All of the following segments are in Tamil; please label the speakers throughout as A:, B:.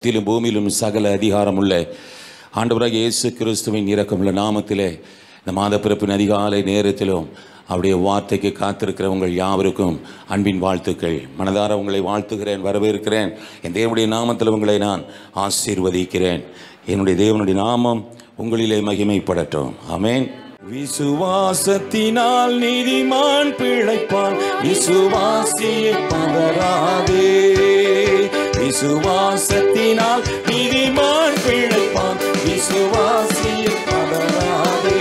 A: வானத்திலும் பூமியிலும் சகல அதிகாரமுள்ள ஆண்டவராக இயேசு கிறிஸ்துவின் இரக்கமுள்ள நாமத்திலே இந்த மாத பிறப்பின் அதிகாலை நேரத்திலும் அவருடைய வார்த்தைக்கு காத்திருக்கிற உங்கள் யாவருக்கும் அன்பின் வாழ்த்துக்கள் மனதார உங்களை வாழ்த்துகிறேன் வரவேற்கிறேன் என் தேவனுடைய நாமத்தில் உங்களை நான் ஆசீர்வதிக்கிறேன் என்னுடைய தேவனுடைய நாமம் உங்களிலே மகிமைப்படட்டும் ஆமென் விசுவாசத்தினால் நீதிமான் பிழைப்பான் விசுவாசியை பதறாதே விசுவாசத்தினால் நீதிமான் பிழைப்பான் விசுவாசியை பதறாதே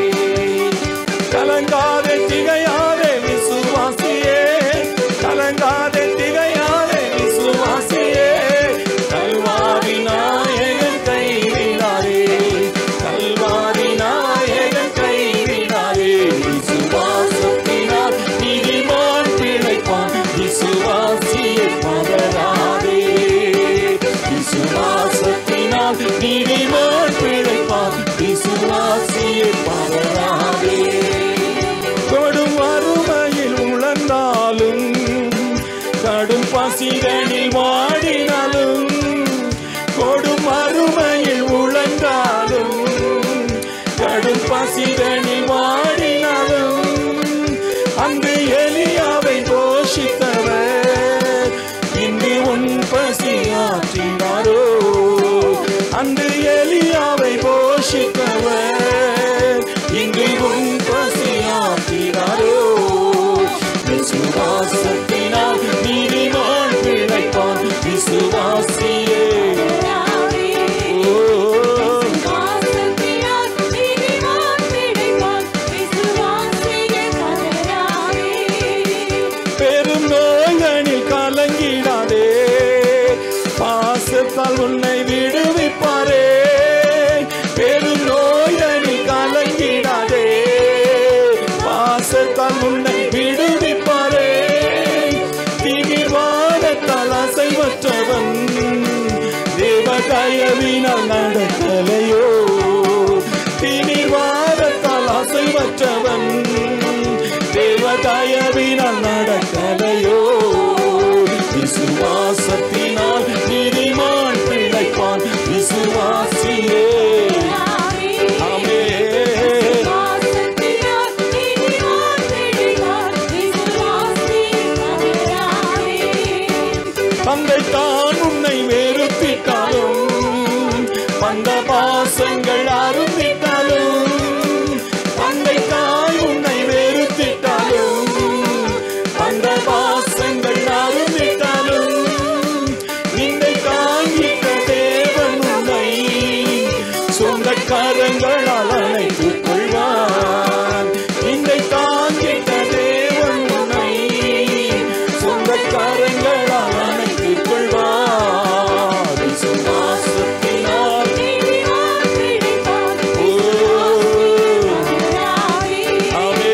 A: கலங்காதே திகையாதே விசுவாசியே கலங்காதே திகையாதே விசுவாசியே கல்வாரி நாயகன் கைவிடாதே கல்வாரி நாயகன் கைவிடாதே விசுவாசத்தினால் நீதிமான் பிழைப்பான் விசுவாசியை பதறாதே விசுவாசத்தினால் நீதிமான் பிழைப்பான் விசுவாசியை பதறாதே கொடும் வறுமையில் உழந்தாலும் கடும் பசிகளில் வாடினாலும் கொடும் வறுமையில் உழந்தாலும் கடும் பசிகளில் வாடினாலும் அங்கு எலியாவை போஷித்தவர் இன்று உன் பசியாற்றினாரோ அன்று எலியாவை போஷித்தவர் இன்று உன் பசியாற்றினாரோ விசுவாசத்தினால் நீதிமான் பிழைப்பான் விசுவாசியே ஓ, பெரும் நோய்களில் கலங்கிடாதே பாசத்தால் உன்னை விடுவிப்பாரே பெரும் நோய்களில் கலங்கிடாதே பாசத்தால் உன்னை விடுவிப்பாரே திகிர்வானத்தால் அசைவற்றவன் தேவ தயவினால் நடக்கலையோ திகிர்வாதத்தால் அசைவற்றவன் தேவ தயவினால் நடக்கலையோ விசுவாசத்தினால் நீதிமான் பிழைப்பான் விசுவாசியே ஆமே தந்தை தான் உன்னை வெறுப்பிட்டாலும் வந்த பாசங்கள் அருந்திட்டாலும் தந்தை தாய் உன்னை வெறுத்திட்டாலும் வந்த பாசங்கள் அருந்திட்டாலும் நின்னை தாங்கிட்ட தேவன் உன்னை சொந்த கரங்களால் அணைத்துக் கொள்வார் நின்னை தாங்கிட்ட தேவன் உன்னை சொந்த கரங்களால் அணைத்துக் கொள்வார் விசுவாசத்தினால் ஓ, ஆமே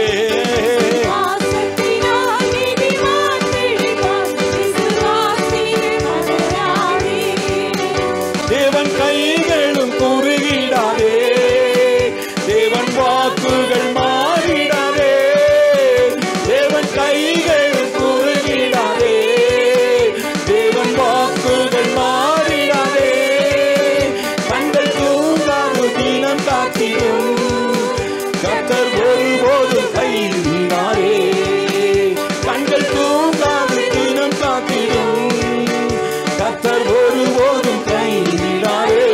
A: தேவன் கைகளும் குறுகிடாதே தேவன் வாக்குகள் மாறிடாதே தேவன் கைகளும் குறுகிடாதே தேவன் வாக்குகள் மாறிடாதே கண்கள் தூங்காது தினம் காத்திடும் கத்தர் ஒருபோதும் கைவிடாரே கண்கள் தூங்காது தினம் காத்திடும் கத்தர் ஒருபோதும் கைவிடாரே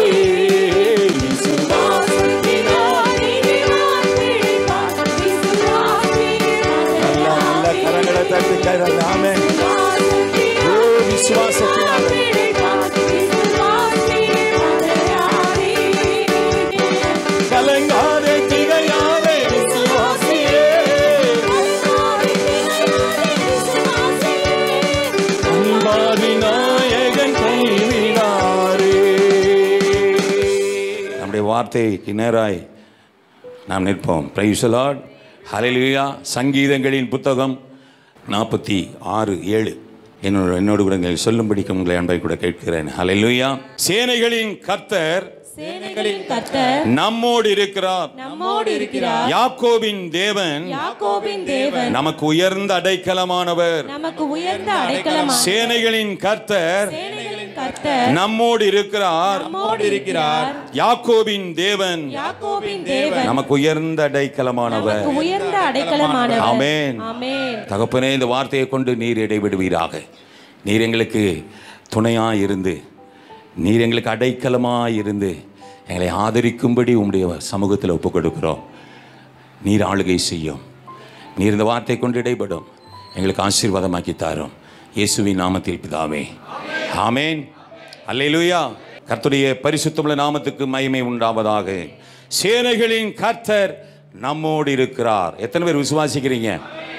A: விசுவாசத்தினால் நல்ல நல்ல கரங்களை தட்டி கைகள் ஆமே ஓ விசுவாசத்தினால் கலங்காதே திகையாதே விசுவாசியே அன்பாதி நாயகன் கைவிடாரே நம்முடைய வார்த்தைக்கு நேராய் நாம் நிற்போம் பிரைசலாட் ஹalleluya சங்கீதங்களின் புத்தகம் நாற்பத்தி ஆறு ஏழு என்னோட என்னோடு கூட நீங்கள் சொல்லும்படிக்கு உங்களை அன்பை கூட கேட்கிறேன் ஹalleluya சேனைகளின் கர்த்தர்
B: சேனைகளின் கர்த்தர்
A: நம்மோடு இருக்கிறார்
B: நம்மோடு இருக்கிறார்
A: யாக்கோபின் தேவன்
B: யாக்கோபின் தேவன்
A: நமக்கு உயர்ந்த அடைக்கலமானவர்
B: நமக்கு உயர்ந்த அடைக்கலமாக
A: சேனைகளின் கர்த்தர்
B: சேனைகளின் கர்த்தர்
A: நம்மோடு இருக்கிறார்
B: நம்மோடு இருக்கிறார்
A: யாக்கோபின் தேவன்
B: யாக்கோபின் தேவன்
A: நமக்கு உயர்ந்த அடைக்கலமானவர்
B: நமக்கு உயர்ந்த அடைக்கலமானவர்
A: ஆமென்
B: ஆமென்
A: தகப்பனே இந்த வார்த்தையை கொண்டு நீர் இடைவிடுவீராக நீர் எங்களுக்கு துணையாக இருந்து நீர் எங்களுக்கு அடைக்கலமாக இருந்து எங்களை ஆதரிக்கும்படி உம்முடைய சமூகத்தில் ஒப்புக் கொடுக்கிறோம் நீர் ஆளுகை செய்யும் நீர் இந்த வார்த்தை கொண்டு இடைபடும் எங்களுக்கு ஆசீர்வாதமாக்கி தாரும் இயேசுவின் நாமத்தில் பிதாவே ஆமேன் அல்லேலூயா கர்த்தருடைய பரிசுத்தமுள்ள நாமத்துக்கு மகிமை உண்டாவதாக சேனைகளின் கர்த்தர் நம்மோடு இருக்கிறார் எத்தனை பேர் விசுவாசிக்கிறீங்க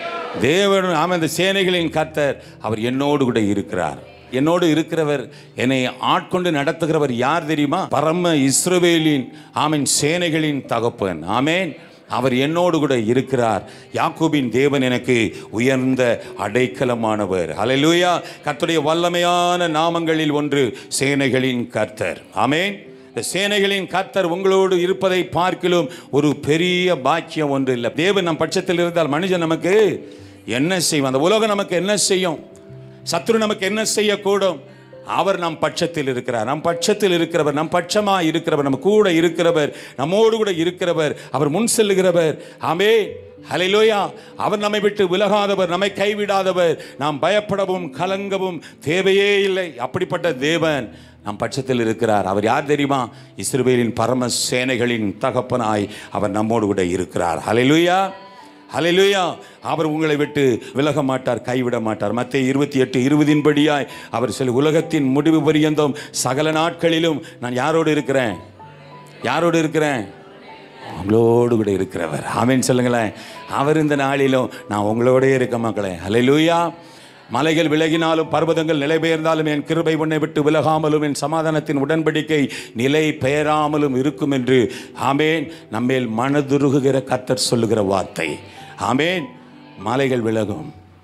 A: தேவன் ஆமாம் இந்த சேனைகளின் கர்த்தர் அவர் என்னோடு கூட இருக்கிறார் என்னோடு இருக்கிறவர் என்னை ஆட்கொண்டு நடத்துகிறவர் யார் தெரியுமா பரம இஸ்ரவேலின் ஆமீன் சேனைகளின் தகப்பன் ஆமேன் அவர் என்னோடு கூட இருக்கிறார் யாக்கோபின் தேவன் எனக்கு உயர்ந்த அடைக்கலமானவர் ஹalleluya கர்த்தருடைய வல்லமையான நாமங்களில் ஒன்று சேனைகளின் கர்த்தர் ஆமேன் இந்த சேனைகளின் கர்த்தர் உங்களோடு இருப்பதை பார்க்கிலும் ஒரு பெரிய பாக்கியம் ஒன்று இல்லை தேவன் நம் பட்சத்தில் இருந்தால் மனுஷன் நமக்கு என்ன செய்வான் அந்த உலகம் நமக்கு என்ன செய்யும் சத்ரு நமக்கு என்ன செய்யக்கூடும் அவர் நம் பட்சத்தில் இருக்கிறார் நம் பட்சத்தில் இருக்கிறவர் நம் பட்சமா இருக்கிறவர் நம்ம கூட இருக்கிறவர் நம்மோடு கூட இருக்கிறவர் அவர் முன் செல்லுகிறவர் ஆமே ஹalleluya அவர் நம்மை விட்டு விலகாதவர் நம்மை கைவிடாதவர் நாம் பயப்படவும் கலங்கவும் தேவையே இல்லை அப்படிப்பட்ட தேவன் நம் பட்சத்தில் இருக்கிறார் அவர் யார் தெரியுமா இஸ்ரவேலின் பரம சேனைகளின் தகப்பனாய் அவர் நம்மோடு கூட இருக்கிறார் ஹalleluya ஹalleluya அவர் உங்களை விட்டு விலக மாட்டார் கைவிட மாட்டார் மத்திய இருபத்தி எட்டு இருபதின் படியாய் அவர் சில உலகத்தின் முடிவு பரியந்தம் சகல நாட்களிலும் நான் யாரோடு இருக்கிறேன் யாரோடு இருக்கிறேன் உங்களோடு கூட இருக்கிறவர் ஆமேன் சொல்லுங்களேன் அவர் இந்த நாளிலும் நான் உங்களோடே இருக்க மக்களே ஹalleluya மலைகள் விலகினாலும் பர்வதங்கள் நிலை பெயர்ந்தாலும் என் கிருபை உன்னை விட்டு விலகாமலும் என் சமாதானத்தின் உடன்படிக்கை நிலை பெயராமலும் இருக்கும் என்று ஆமேன் நம்மேல் மனதுருகுகிற கத்தர் சொல்லுகிற வார்த்தை ஆமேன் மலைகள் விலகும்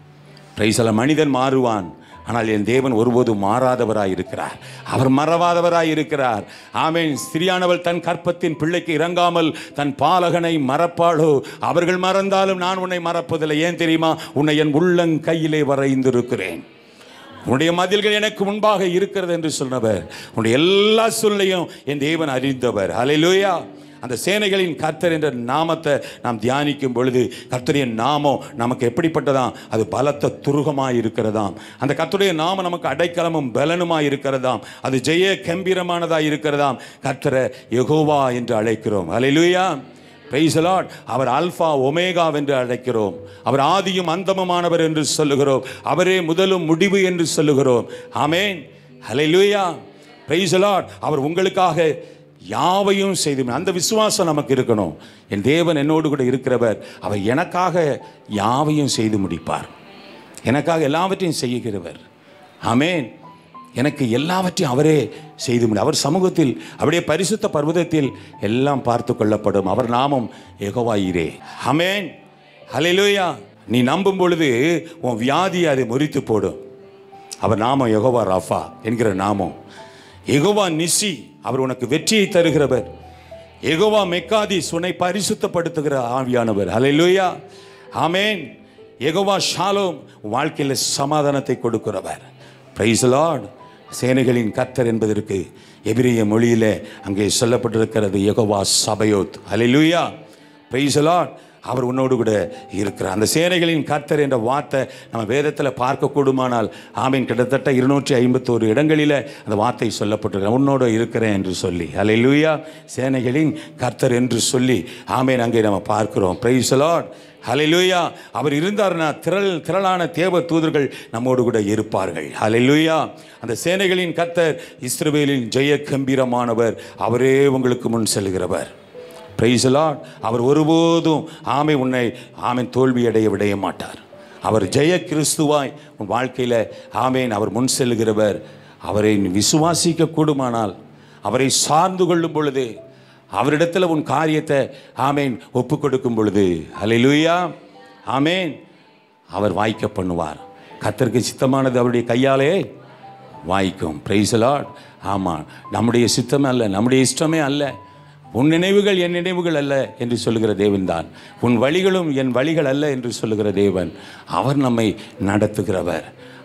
A: பிரைசல மனிதன் மாறுவான் ஆனால் என் தேவன் ஒருபோதும் மாறாதவராய் இருக்கிறார் அவர் மறவாதவராய் இருக்கிறார் ஆமேன் ஸ்திரியானவள் தன் கற்பத்தின் பிள்ளைக்கு இறங்காமல் தன் பாலகனை மறப்பாளோ அவர்கள் மறந்தாலும் நான் உன்னை மறப்பதில்லை ஏன் தெரியுமா உன்னை என் உள்ளங்கையிலே வரைந்திருக்கிறேன் உன்னுடைய மதில்கள் எனக்கு முன்பாக இருக்கிறது என்று சொன்னவர் உன்னுடைய எல்லா சொல்லையும் என் தேவன் அறிந்தவர் ஹalleluya அந்த சேனைகளின் கர்த்தர் என்ற நாமத்தை நாம் தியானிக்கும் பொழுது கர்த்தருடைய நாமம் நமக்கு எப்படிப்பட்டதாம் அது பலத்த துருகமாய் இருக்கிறதாம் அந்த கர்த்தருடைய நாமம் நமக்கு அடைக்கலமும் பலனுமாய் இருக்கிறதாம் அது ஜெய கம்பீரமானதாய் இருக்கிறதாம் கர்த்தரை யெகோவா என்று அழைக்கிறோம் ஹalleluya பிரைஸ் லார்ட் அவர் அல்ஃபா ஒமேகா என்று அழைக்கிறோம் அவர் ஆதியும் அந்தமுமானவர் என்று சொல்லுகிறோம் அவரே முதலும் முடிவு என்று சொல்லுகிறோம் ஆமேன் ஹalleluya பிரைஸ் லார்ட் அவர் உங்களுக்காக யாவையும் செய்து அந்த விசுவாசம் நமக்கு இருக்கணும் என் தேவன் என்னோடு கூட இருக்கிறவர் அவர் எனக்காக யாவையும் செய்து முடிப்பார் எனக்காக எல்லாவற்றையும் செய்கிறவர் ஆமேன் எனக்கு எல்லாவற்றையும் அவரே செய்து முடி அவர் சமூகத்தில் அப்படியே பரிசுத்த பர்வதத்தில் எல்லாம் பார்த்து கொள்ளப்படும் அவர் நாமம் எகவாயிரே ஆமேன் ஹalleluya நீ நம்பும் பொழுது உன் வியாதி அதை முறித்து போடும் அவர் நாமம் யெகோவா ராஃபா என்கிற நாமம் யெகோவா நிசி அவர் உனக்கு வெற்றியை தருகிறவர் யெகோவா மெக்காதிஸ் உன்னை பரிசுத்தப்படுத்துகிற ஆவியானவர் ஹalleluya ஆமேன் யெகோவா ஷாலோம் உன் வாழ்க்கையில் சமாதானத்தை கொடுக்கிறவர் பிரைஸ் லார்ட் சேனைகளின் கர்த்தர் என்பதற்கு எபிரிய மொழியிலே அங்கே சொல்லப்பட்டிருக்கிறது Jehovah Sabaoth hallelujah praise Lord அவர் உன்னோடு கூட இருக்கிறார் அந்த சேனைகளின் கர்த்தர் என்ற வார்த்தை நம்ம வேதத்தில் பார்க்கக்கூடுமானால் ஆமீன் கிட்டத்தட்ட இருநூற்றி ஐம்பத்தோரு இடங்களில் அந்த வார்த்தை சொல்லப்பட்டிருக்கிறார் உன்னோடு இருக்கிறேன் என்று சொல்லி ஹalleluya சேனைகளின் கர்த்தர் என்று சொல்லி ஆமீன் அங்கே நம்ம பார்க்கிறோம் பிரைஸ் லார்ட் ஹalleluya அவர் இருந்தார்னா திரள் திரளான தேவ தூதர்கள் நம்மோடு கூட இருப்பார்கள் ஹalleluya அந்த சேனைகளின் கர்த்தர் இஸ்ரவேலின் ஜெய கம்பீரமானவர் அவரே உங்களுக்கு முன் செல்கிறவர் பிரைஸ் லார்ட் அவர் ஒருபோதும் ஆமை உன்னை ஆமேன் தோல்வி அடைய விடைய மாட்டார் அவர் ஜெய கிறிஸ்துவாய் உன் வாழ்க்கையில் ஆமேன் அவர் முன் செல்கிறவர் அவரை நீ விசுவாசிக்க கூடுமானால் அவரை சார்ந்து கொள்ளும் பொழுது அவரிடத்தில் உன் காரியத்தை ஆமேன் ஒப்பு கொடுக்கும் பொழுது ஹalleluya ஆமேன் அவர் வாய்க்க பண்ணுவார் கத்தருக்கு சித்தமானது அவருடைய கையாலே வாய்க்கும் பிரைஸ் லார்ட் ஆமாம் நம்முடைய சித்தமே அல்ல நம்முடைய இஷ்டமே அல்ல உன் நினைவுகள் என் நினைவுகள் அல்ல என்று சொல்லுகிற தேவன்தான் உன் வழிகளும் என் வழிகள் அல்ல என்று சொல்லுகிற தேவன் அவர் நம்மை நடத்துகிறவர்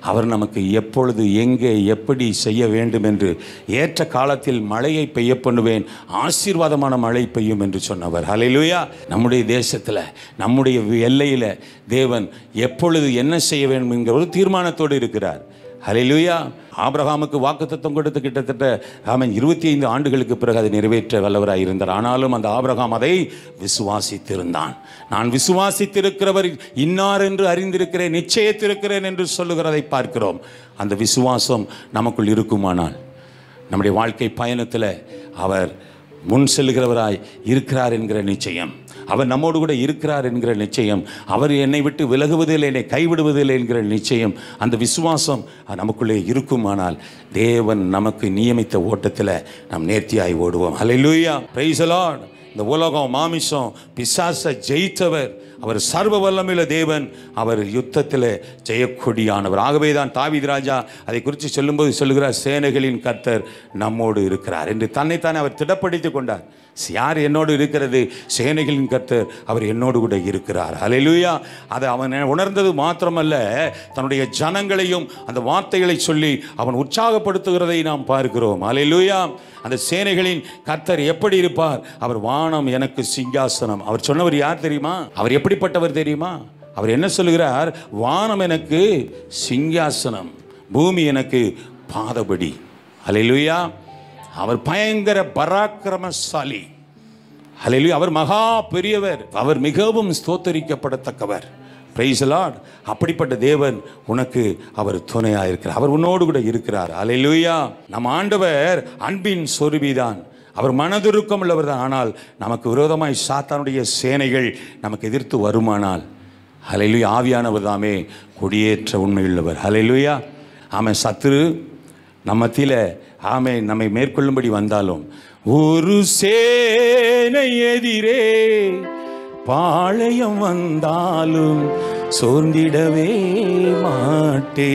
A: அவர் நமக்கு எப்பொழுது எங்கே எப்படி செய்ய வேண்டும் என்று ஏற்ற காலத்தில் மழையை பெய்ய பண்ணுவேன் ஆசீர்வாதமான மழை பெய்யும் என்று சொன்னவர் ஹalleluya நம்முடைய தேசத்தில் நம்முடைய எல்லையில் தேவன் எப்பொழுது என்ன செய்ய வேண்டும் என்கிற ஒரு தீர்மானத்தோடு இருக்கிறார் ஹalleluya ஆபிரகாமுக்கு வாக்குத்தத்தம் கொடுத்து கிட்டத்தட்ட அவன் இருபத்தி ஐந்து ஆண்டுகளுக்கு பிறகு அதை நிறைவேற்ற வல்லவராக இருந்தார் ஆனாலும் அந்த ஆபிரகாம் அதை விசுவாசித்திருந்தான் நான் விசுவாசித்திருக்கிறவர் இன்னார் என்று அறிந்திருக்கிறேன் நிச்சயத்திருக்கிறேன் என்று சொல்லுகிறதை பார்க்கிறோம் அந்த விசுவாசம் நமக்குள் இருக்குமானால் நம்முடைய வாழ்க்கை பயணத்தில் அவர் முன் செல்கிறவராய் இருக்கிறார் என்கிற நிச்சயம் அவர் நம்மோடு கூட இருக்கிறார் என்கிற நிச்சயம் அவர் என்னை விட்டு விலகுவதில்லை என்னை கைவிடுவதில்லை என்கிற நிச்சயம் அந்த விசுவாசம் நமக்குள்ளே இருக்குமானால் தேவன் நமக்கு நியமித்த ஓட்டத்தில் நாம் நேர்த்தியாய் ஓடுவோம் ஹalleluya praise the lord இந்த உலகம் மாமிசம் பிசாசை ஜெயித்தவர் அவர் சர்வ வல்லமையுள்ள தேவன் அவர் யுத்தத்தில் ஜெயக்கொடியானவர் ஆகவே தான் தாவீது ராஜா அதை குறித்து சொல்லும்போது சொல்லுகிறார் சேனைகளின் கர்த்தர் நம்மோடு இருக்கிறார் என்று தன்னைத்தானே அவர் திடப்படுத்திக் கொண்டார் யார் என்னோடு இருக்கிறது சேனைகளின் கர்த்தர் அவர் என்னோடு கூட இருக்கிறார் ஹalleluya அதை அவன் உணர்ந்தது மாத்திரமல்ல தன்னுடைய ஜனங்களையும் அந்த வார்த்தைகளை சொல்லி அவன் உற்சாகப்படுத்துகிறதை நாம் பார்க்கிறோம் ஹalleluya அந்த சேனைகளின் கர்த்தர் எப்படி இருப்பார் அவர் வானம் எனக்கு சிங்காசனம் அவர் சொன்னவர் யார் தெரியுமா அவர் எப்படிப்பட்டவர் தெரியுமா அவர் என்ன சொல்லுகிறார் வானம் எனக்கு சிங்காசனம் பூமி எனக்கு பாதபடி ஹalleluya அவர் பயங்கர பராக்கிரமசாலி ஹalleluya அவர் மகா பெரியவர் அவர் மிகவும் ஸ்தோத்தரிக்கப்படத்தக்கவர் பிரைஸ் லார்ட் அப்படிப்பட்ட தேவன் உனக்கு அவர் துணையாக இருக்கிறார் அவர் உன்னோடு கூட இருக்கிறார் ஹalleluya நம் ஆண்டவர் அன்பின் சொருபிதான் அவர் மனதுருக்கம் உள்ளவர் தான் ஆனால் நமக்கு விரோதமாய் சாத்தானுடைய சேனைகள் நமக்கு எதிர்த்து வருமானால் ஹalleluya ஆவியானவர் தாமே கொடியேற்ற உண்மையுள்ளவர் ஹalleluya ஆமென் சத்துரு நம்ம மத்தியில் ஆமை நம்மை மேற்கொள்ளும்படி வந்தாலும் ஒரு சேனை எதிரே பாளையம் வந்தாலும் சோர்ந்திடவே மாட்டே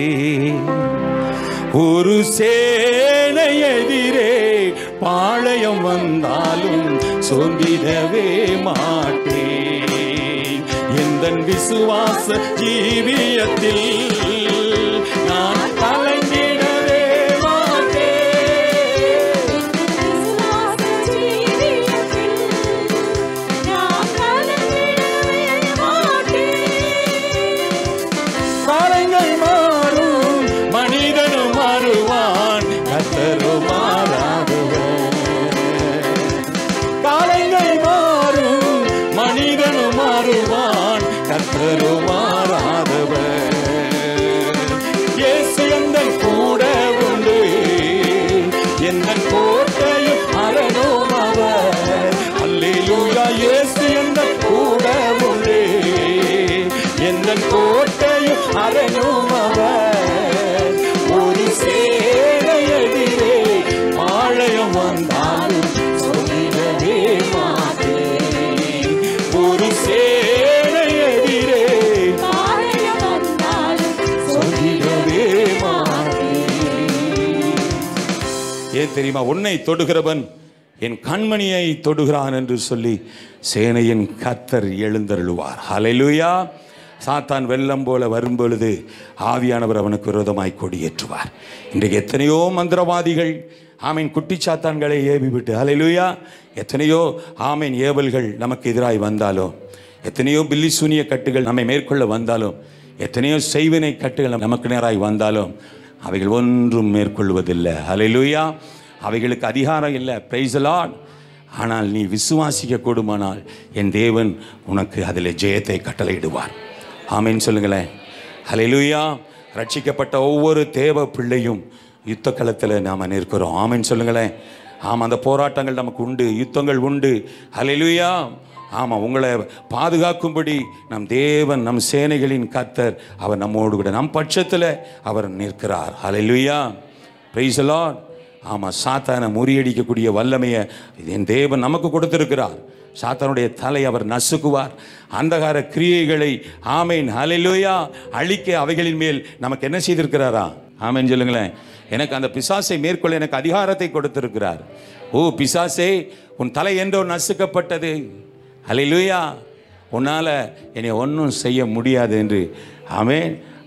A: ஒரு சேனை எதிரே பாளையம் வந்தாலும் சோர்ந்திடவே மாட்டே எந்த விசுவாச ஜீவியத்தில் நான் கலங்கிடவே மாட்டேன்
B: விசுவாச ஜீவியத்தில் நான் கலங்கிடவே மாட்டேன்
A: காலங்கள் மாறும் மனிதனும் மாறுவான் கத்தரும் மாறாதவர் காலங்கள் மாறும் மனிதனும் மாறுவான் கத்தரும் மாறாதவர் இயேசு எந்தன் கூட உண்டு எந்த கோட்டையும் அரணும் அவர் அல்லேலூயா இயேசு எந்தன் கூட உண்டு எந்த கோட்டையும் அரணும் அவர் ஒரு சேனை எதிரே பாளையம் வந்தாலும் சொல்லிடவே மாட்டேன் ஒரு சேனை எதிரே
B: பாளையம் வந்தாலும்
A: சொல்லிடவே மாட்டேன் ஏன் தெரியுமா உன்னை தொடுகிறவன் என் கண்மணியை தொடுகிறான் என்று சொல்லி சேனையின் கத்தர் எழுந்தருளுவார் ஹalleluya சாத்தான் வெள்ளம் போல வரும்பொழுது ஆவியானவர் அவனுக்கு விரோதமாய் கொடியேற்றுவார் இன்றைக்கு எத்தனையோ மந்திரவாதிகள் ஆமீன் குட்டி சாத்தான்களை ஏவி விட்டு ஹalleluya எத்தனையோ ஆமீன் ஏவல்கள் நமக்கு எதிராய் வந்தாலும் எத்தனையோ பில்லி சூனிய கட்டுகள் நம்மை மேற்கொள்ள வந்தாலும் எத்தனையோ செய்வினை கட்டுகள் நமக்கு நேராய் வந்தாலும் அவைகள் ஒன்றும் மேற்கொள்வதில்லை ஹalleluya அவைகளுக்கு அதிகாரம் இல்லை பிரைஸ் லார்ட் ஆனால் நீ விசுவாசிக்க கூடுமானால் என் தேவன் உனக்கு அதில் ஜெயத்தை கட்டளையிடுவார் ஆமென்னு சொல்லுங்களேன் ஹalleluya ரட்சிக்கப்பட்ட ஒவ்வொரு தேவ பிள்ளையும் யுத்த களத்தில் நாம் நிற்கிறோம் ஆமென்னு சொல்லுங்களேன் ஆமாம் அந்த போராட்டங்கள் நமக்கு உண்டு யுத்தங்கள் உண்டு ஹalleluya ஆமாம் உங்களை பாதுகாக்கும்படி நம் தேவன் நம் சேனைகளின் கத்தர் அவர் நம்மோடு கூட நம் பட்சத்தில் அவர் நிற்கிறார் ஹalleluya praise the lord ஆமாம் சாத்தானை முறியடிக்கக்கூடிய வல்லமையை என் தேவன் நமக்கு கொடுத்திருக்கிறார் சாத்தானுடைய தலை அவர் நசுக்குவார் அந்தகார கிரியைகளை ஆமேன் ஹalleluya அழிக்க அவைகளின் மேல் நமக்கு என்ன செய்திருக்கிறாரா ஆமேன் சொல்லுங்களேன் எனக்கு அந்த பிசாசை மேற்கொள்ள எனக்கு அதிகாரத்தை கொடுத்திருக்கிறார் ஓ பிசாசே உன் தலை என்றோ நசுக்கப்பட்டது ஹalleluya உன்னால் என்னை ஒன்றும் செய்ய முடியாது என்று ஆமென்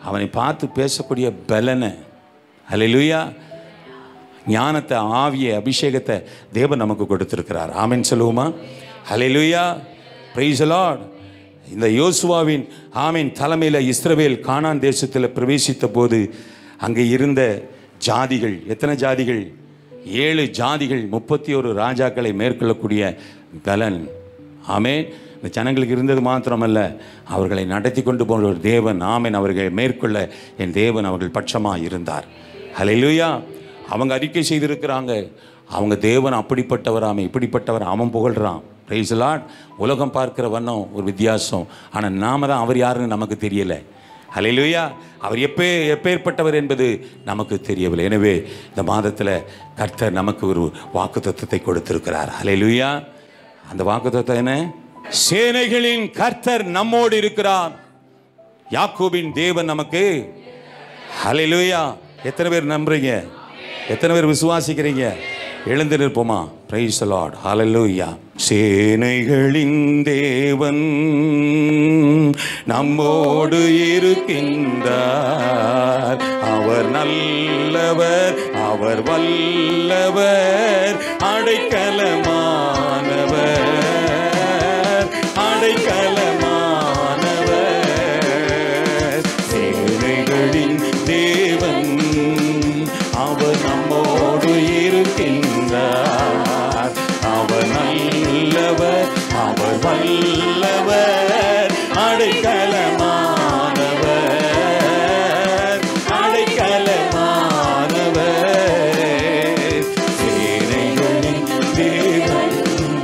A: அவனை பார்த்து பேசக்கூடிய பலனை ஹalleluya ஞானத்தை ஆவிய அபிஷேகத்தை தேவன் நமக்கு கொடுத்திருக்கிறார் ஆமென் சொல்லுவோமா ஹalleluya praise the lord இந்த யோசுவாவின் ஆமீன் தலைமையில் இஸ்ரவேல் கானான் தேசத்தில் பிரவேசித்த போது அங்கே இருந்த ஜாதிகள் எத்தனை ஜாதிகள் ஏழு ஜாதிகள் முப்பத்தி ஒரு ராஜாக்களை மேற்கொள்ளக்கூடிய பலன் ஆமென் இந்த ஜனங்களுக்கு இருந்தது மாத்திரமல்ல அவர்களை நடத்தி கொண்டு போன ஒரு தேவன் ஆமென் அவர்களை மேற்கொள்ள என் தேவன் அவர்கள் பட்சமாக இருந்தார் ஹalleluya அவங்க அறிக்கை செய்திருக்கிறாங்க அவங்க தேவன் அப்படிப்பட்டவராமே இப்படிப்பட்டவர் அவன் புகழ்றான் பிரைஸ் லார்ட் உலகம் பார்க்கிற வண்ணம் ஒரு வித்தியாசம் ஆனால் நாம தான் அவர் யாருன்னு நமக்கு தெரியலை ஹalleluya அவர் எப்பே எப்பேற்பட்டவர் என்பது நமக்கு தெரியவில்லை எனவே இந்த மாதத்தில் கர்த்தர் நமக்கு ஒரு வாக்குத்தத்தத்தை கொடுத்திருக்கிறார் ஹalleluya அந்த வாக்குத்தத்தம் என்ன சேனைகளின் கர்த்தர் நம்மோடு இருக்கிறார் யாக்கோபின் தேவன் நமக்கு ஹalleluya எத்தனை பேர் நம்புறீங்க எத்தனை பேர் விசுவாசிக்கிறீங்க எழுந்து நிற்போமா பிரைஸ் லார்ட் ஹalleluya சேனைகளின் தேவன் நம்மோடு இருக்கின்றார் அவர் நல்லவர் அவர் வல்லவர் அடைக்கலமானவர் அடைக்கலமானவர் சேனைகளின் தேவன் அவர் நம்மோடு இருக்கின்றார் அவர் நல்லவர் அவர் வல்லவர் அடைக்கலமானவர் அடைக்கலமானவர் சேனைகளின் தேவன்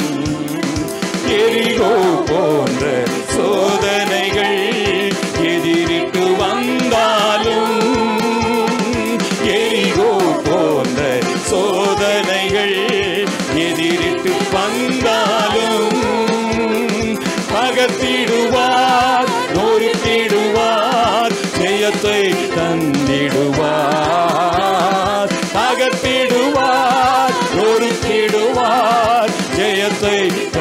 A: எரிகோ போன்ற சோதனைகள் எதிரிட்டு வந்தாலும் எரிகோ போன்ற சோதனைகள் எதிரிட்டு வந்தாலும் பகத்திடுவார் நொறுக்கிடுவார் ஜெயத்தை தந்திடுவார் பகத்திடுவார் நொறுக்கிடுவார் ஜெயத்தை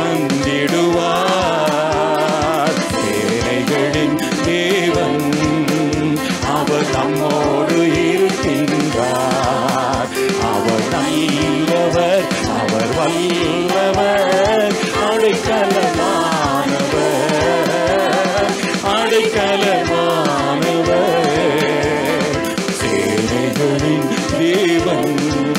A: தந்திடுவார் சேனைகளின் தேவன் அவர் நம்மோடு இருக்கின்றார் அவர் நல்லவர் அவர் வல்லவர் அடைக்கலமானவர் அடைக்கலமானவர் சேனைகளின் தேவன்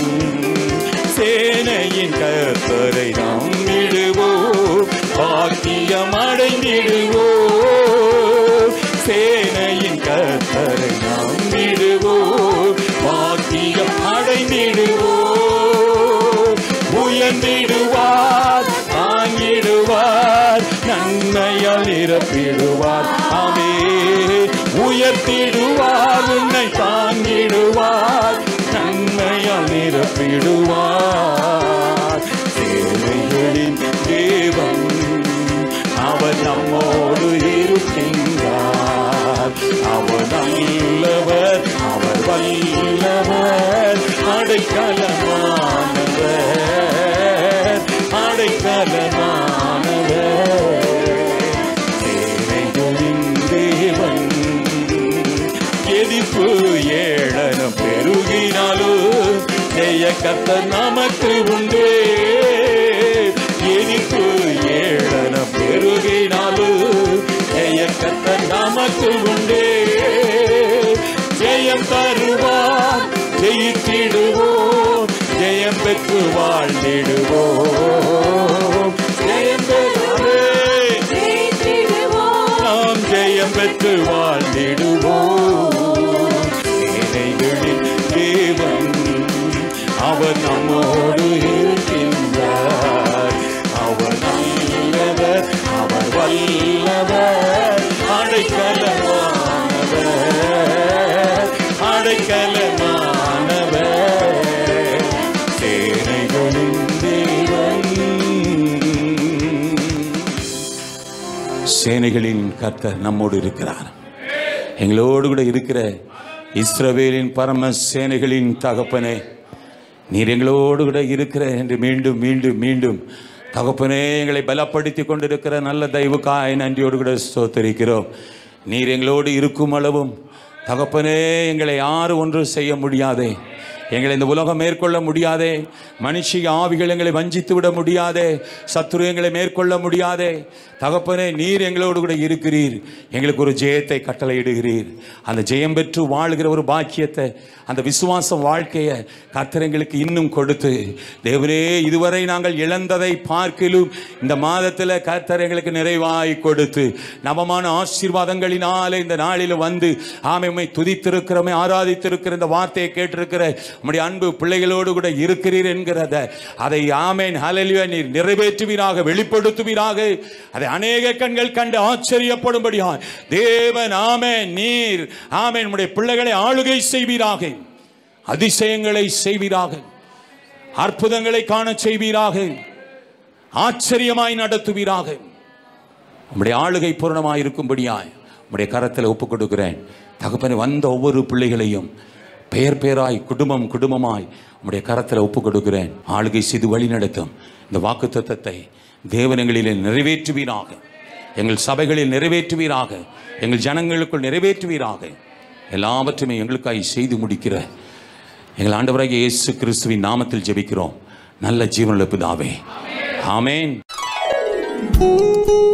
A: சேனையின் கர்த்தரை நம்பிடுவோம் பாக்கியம் அடைந்திடுவோம் சேனையின் கர்த்தரை நம்பிடுவோம் பாக்கியம் அடைந்திடுவோம் உயர்ந்திடுவார் தாங்கிடுவார் நன்மையால் நிரப்பிடுவார் ஆமே உயர்த்திடுவார் உன்னை தாங்கிடுவார் நன்மையால் நிரப்பிடுவார் சேவைகளின் தேவன் அவர் நம்மோடு இருக்கின்றார் அவர் நல்லவர் அவர் வல்லவர் அடைக்கலமானவர் அடைக்கலமானவர் சேனைகளின் தேவன் எதிர்ப்பு ஏளனம் பெருகினாலும் ஜெய கர்த்தர் நமக்கு உண்டு எதிர்ப்பு ஏளனம் பெருகினாலும் ஜெய கர்த்தர் நமக்கு உண்டு ஜெயம் தருவார் ஜெயித்திடுவோம் ஜெயம் பெற்று வாழ்ந்திடுவோம் ஜெயம் பெற்று
B: ஜெயித்திடுவோம்
A: நாம் ஜெயம் பெற்று வாழ்ந்திடுவோம் சேனைகளின் தேவன் அவர் நம்மோடு இருக்கின்றார் அவர் நல்லவர் அவர் வல்லவர் அடைக்கலமானவர் அடைக்கலமானவர் சேனைகளின் தேவன் சேனைகளின் கர்த்தர் நம்மோடு இருக்கிறார் எங்களோடு கூட இருக்கிற இஸ்ரவேலின் பரம சேனைகளின் தகப்பனே நீர் எங்களோடு கூட இருக்கிற என்று மீண்டும் மீண்டும் மீண்டும் தகப்பனே எங்களை பலப்படுத்தி கொண்டிருக்கிற நல்ல தெய்வக்காய் நன்றியோடு கூட ஸ்தோத்தரிக்கிறோம் நீர் எங்களோடு இருக்கும் அளவும் தகப்பனே எங்களை யாரும் ஒன்றும் செய்ய முடியாதே எங்களை இந்த உலகம் மேற்கொள்ள முடியாதே மனுஷிக ஆவிகள் எங்களை வஞ்சித்து விட முடியாதே சத்துரு எங்களை மேற்கொள்ள முடியாதே தகப்பனே நீர் எங்களோடு கூட இருக்கிறீர் எங்களுக்கு ஒரு ஜெயத்தை கட்டளையிடுகிறீர் அந்த ஜெயம் பெற்று வாழுகிற ஒரு பாக்கியத்தை அந்த விசுவாச வாழ்க்கையை கர்த்தர் எங்களுக்கு இன்னும் கொடுத்து தேவனே இதுவரை நாங்கள் இழந்ததை பார்க்கிலும் இந்த மாதத்தில் கர்த்தர் எங்களுக்கு நிறைவாய் கொடுத்து நவமான ஆசீர்வாதங்களினாலே இந்த நாளில் வந்து ஆமை உம்மை துதித்திருக்கிறோமே ஆராதித்திருக்கிற இந்த வார்த்தையை கேட்டிருக்கிற உம்முடைய அன்பு பிள்ளைகளோடு கூட இருக்கிறீர் என்கிறத அதை ஆமேன் ஹalleluya நீர் நிறைவேற்றுவீராக வெளிப்படுத்துவீராக அதை அநேக கண்கள் கண்டு ஆச்சரியப்படும்படியா தேவன் ஆமேன் நீர் ஆமேன் நம்முடைய பிள்ளைகளை ஆளுகை செய்வீராக அதிசயங்களை செய்வீராக அற்புதங்களை காண செய்வீராக ஆச்சரியமாய் நடத்துவீராக உம்முடைய ஆளுகை பூரணமாய் இருக்கும்படியாய் உம்முடைய கரத்தில் ஒப்புக் கொடுக்கிறேன் தகப்பனை வந்த ஒவ்வொரு பிள்ளைகளையும் பெயர் பெயராய் குடும்பம் குடும்பமாய் உம்முடைய கரத்தில் ஒப்புக் கொடுக்கிறேன் ஆளுகை செய்து வழி நடத்தும் இந்த வாக்கு தத்தத்தை தேவனங்களிலே நிறைவேற்றுவீராக எங்கள் சபைகளில் நிறைவேற்றுவீராக எங்கள் ஜனங்களுக்குள் நிறைவேற்றுவீராக எல்லாவற்றையுமே எங்களுக்காய் செய்து முடிக்கிற எங்கள் ஆண்டவராகிய இயேசு கிறிஸ்துவின் நாமத்தில் ஜெபிக்கிறோம் நல்ல ஜீவனுள்ள பிதாவே ஆமென்